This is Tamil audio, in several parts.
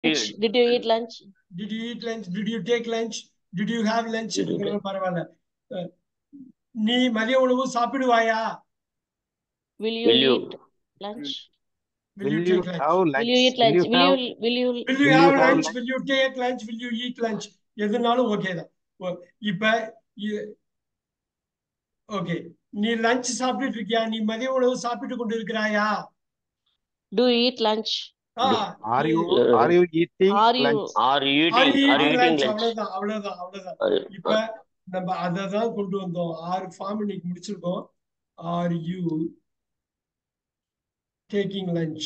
lunch? Did you eat lunch? Did you eat lunch? Did you take lunch? Did you have lunch? Did you take- இதெல்லாம் பரவாயில்ல அஹ், நீ மதிய உணவு சாப்பிடுவாயா Will you Will you eat lunch? Will Will you you take lunch? have lunch? Will you eat Will lunch? you Will have you will you Will you Will you have have lunch? lunch? Will you take lunch? Will you eat lunch? எதுனாலும் ஓகே தான் ஓ, இப்ப ஓகே நீ லஞ்ச் சாப்பிட்டுட்டு இருக்கியா நீ மதிய உணவு சாப்பிட்டு கொண்டு இருக்கிறாயா do you eat lunch? Ah, Are நீ- you are you eating Are you lunch? Are you Are eating? you Are you eating eating lunch? lunch? அவ்வளவுதான் அவ்வளவுதான் அவ்வளவுதான் Are you- இப்ப நம்ம அதை தான் கொண்டு வந்தோம் ஆறு ஃபார்ம் இன்னைக்கு முடிச்சிருக்கோம் are you taking lunch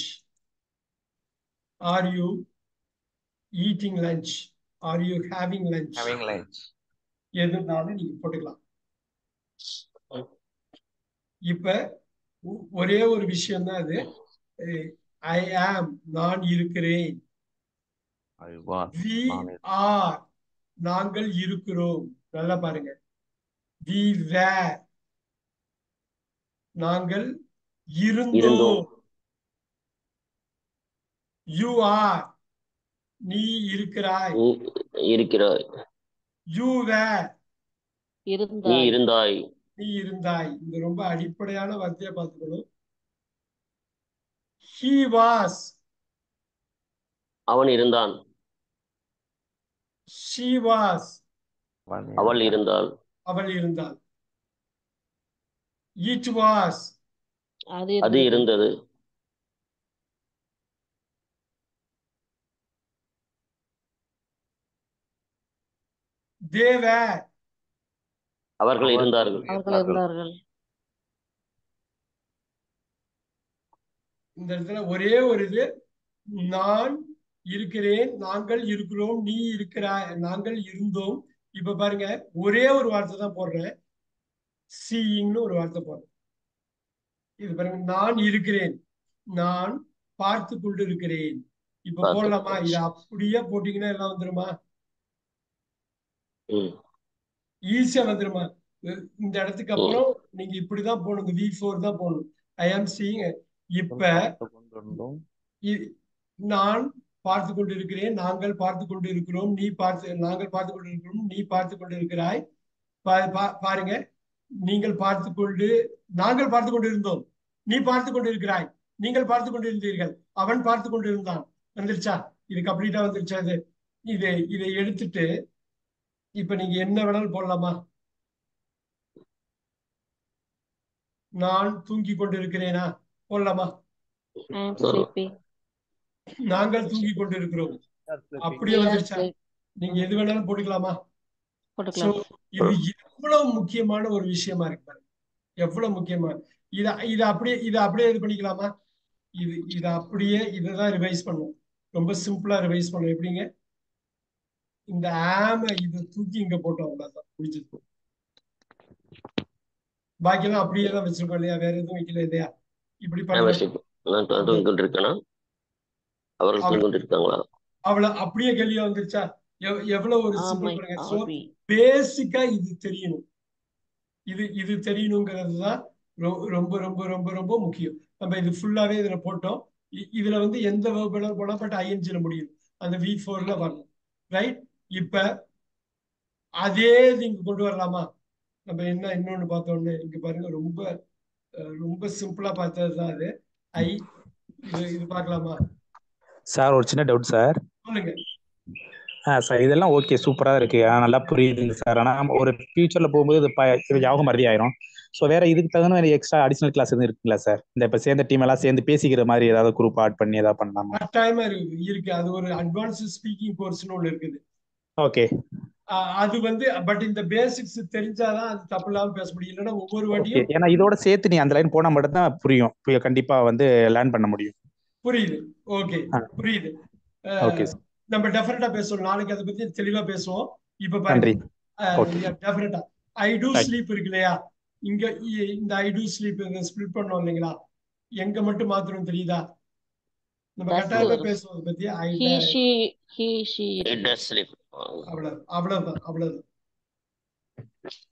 are you eating lunch are you having lunch Having lunch. எதுனாலும் நீங்க போட்டுக்கலாம் இப்ப ஒ- ஒரே ஒரு விஷயம் தான் அது ஐ ஆம் நான் இருக்கிறேன் I was. வி நான் இருக்கிறேன். ஆர் நாங்கள் இருக்கிறோம் நல்லா பாருங்க வி வேர் நாங்கள் இருந்தோம் இருந்தோம். யூ ஆர் நீ இருக்கிறாய் நீ இருக்கிறாய் யூ வேர் நீ இருந்தாய் இருந்தாய் நீ இருந்தாய் இந்த ரொம்ப அடிப்படையான வார்த்தையை பார்த்துக்கணும் ஹி வாஸ் அவன் இருந்தான் ஷி வாஸ் அவள் இருந்தாள் அவள் இருந்தாள் இட் வாஸ் அது அது இருந்தது இருந்தது தே வேர் அவர்கள் இருந்தார்கள் அவர்கள் இருந்தார்கள் இந்த இடத்துல ஒரே ஒரு இது நான் இருக்கிறேன் நாங்கள் இருக்கிறோம் நீ இருக்கிறாய் நாங்கள் இருந்தோம் இப்ப பாருங்க ஒரே ஒரு வார்த்தை தான் போடுறேன் சீயிங்னு ஒரு வார்த்தை போடுறேன் இது பாருங்க நான் இருக்கிறேன் நான் பார்த்து கொண்டு இருக்கிறேன் இப்ப பார்த்து போடலாமா கொண்டு. இது அப்படியே போட்டீங்கன்னா எல்லாம் வந்துருமா ம். ஈஸியா வந்துருமா இ- இந்த இடத்துக்கு அப்புறம் நீங்க இப்படிதான் போகணும் வி ஃபோர் தான் போகணும் ஐ ஆம் சீயிங் இப்ப பார்த்து கொண்டிருந்தோம். இ- நான் பார்த்து கொண்டிருக்கிறேன் நாங்கள் பார்த்து கொண்டு இருக்கிறோம் நீ பார்த்து நாங்கள் பார்த்து கொண்டு இருக்கிறோம் நீ பார்த்து கொண்டு இருக்கிறாய் பா- பா- பாருங்க நீங்கள் பார்த்து கொண்டு நாங்கள் பார்த்து கொண்டு இருந்தோம் நீ பார்த்து கொண்டு இருக்கிறாய் நீங்கள் பார்த்து கொண்டு இருந்தீர்கள் அவன் பார்த்து கொண்டு இருந்தான் வந்துருச்சா இது கம்ப்ளீட்டா வந்துருச்சா இது இது இதை எடுத்துட்டு இப்ப நீங்க என்ன வேணாலும் போடலாமா நான் தூங்கி கொண்டு இருக்கிறேனா போடலாமா I am sleeping. நாங்கள் தூங்கி கொண்டு இருக்கிறோம் அப்படியே We are வந்துருச்சா sleep. நீங்க எது வேணாலும் போட்டுக்கலாமா சோ போட்டுக்கலாம் இது எவ்வளவு முக்கியமான ஒரு விஷயமா இருக்கு பாருங்க எவ்வளவு முக்கியமா இத இத அப்படியே இத அப்படியே இது பண்ணிக்கலாமா இது இத அப்படியே இததான் ரிவைஸ் பண்ணும் ரொம்ப சிம்பிளா ரிவைஸ் பண்ணும் எப்படிங்க இந்த ஆம இத தூக்கி இங்க போட்டோம் அவ்வளவுதான் முடிஞ்சது பாக்கியெல்லாம் அப்படியே தான் வச்சிருக்கோம் இல்லையா வேற எதுவும் வைக்கல இல்லையா இப்படி நான் பண்ண வசிப்பேன். நான் தூ- தூங்கிக் கொண்டிருக்கேனா அவர்கள் அவள் தூங்கிக் கொண்டிருக்காங்களா அவ்வளவு அப்படியே கேள்வியா வந்துருச்சா எவ்- எவ்வளவு ஒரு ஆமை சிம்பிள் பாருங்க சோ ஆவி பேசிக்கா இது தெரியணும் இது இது தெரியணுங்கிறது தான் ரொ- ரொம்ப ரொம்ப ரொம்ப ரொம்ப முக்கியம் நம்ம இது ஃபுல்லாவே இதுல போட்டோம் இ- இதுல வந்து எந்த வேர்பெல்லாம் போனா பட் ஐஎன்ஜில முடியும் அந்த வி ஃபோர்ல வரணும் ரைட் இப்ப அதே நீங்க கொண்டு வரலாமா நம்ம என்ன இன்னொன்னு பார்த்தோம்னு இங்க பாருங்க ரொம்ப அஹ், ரொம்ப சிம்பிளா பார்த்ததுதான் அது ஐ இது இது பார்க்கலாமா சார் ஒரு சின்ன டவுட் சார் சொல்லுங்க ஆ சார் இதெல்லாம் ஓகே சூப்பராக இருக்கு ஆ, நல்லா புரியுதுங்க சார் ஆனால் ஒரு ஃபியூச்சரில் போகும்போது இது ப- இது ஞாபகம் மறதி ஆயிரும் ஸோ வேற இதுக்கு தகுந்த மாதிரி எக்ஸ்ட்ரா அடிஷனல் கிளாஸ் எதுவும் இருக்குங்களா சார் இந்த இப்போ சேர்ந்த டீம் எல்லாம் சேர்ந்து பேசிக்கிற மாதிரி ஏதாவது குரூப் ஆட் பண்ணி ஏதாவது பண்ணலாமா கட்டாயமா இருக்கு இருக்கு அது ஒரு அட்வான்ஸ் ஸ்பீக்கிங் கோர்ஸ்னு ஒன்று இருக்குது ஓகே அஹ் அது வந்து பட் இந்த பேசிக்ஸ் தெரிஞ்சாதான் அது தப்பு இல்லாம பேச முடியும் இல்லைன்னா ஒவ்வொரு ஓகே வாட்டியும் ஏன்னா இதோட சேர்த்து நீ அந்த லைன் போனால் மட்டும் தான் புரியும் புரிய- கண்டிப்பா வந்து லேர்ன் பண்ண முடியும் புரியுது ஓகே ஆ. புரியுது ஓகே அஹ் நம்ம டெஃபினட்டா பேசுவோம் நாளைக்கு அதை பத்தி தெளிவா பேசுவோம் இப்ப நன்றி பாருங்க ஓகே டெஃபினட்டா ஐ டூ Right. ஸ்லீப் இருக்கு இல்லையா இங்க இ- இந்த ஐ டூ ஸ்லீப் ஸ்பிளிட் பண்ணோம் இல்லைங்களா எங்க மட்டும் மாத்திரம் தெரியுதா நம்ம Does கட்டாயமா it? பேசுவோம் அதை பத்தி ஐ he she he she It does sleep. அவ்வளவு அவ்வளவுதான் அவ்வளவுதான்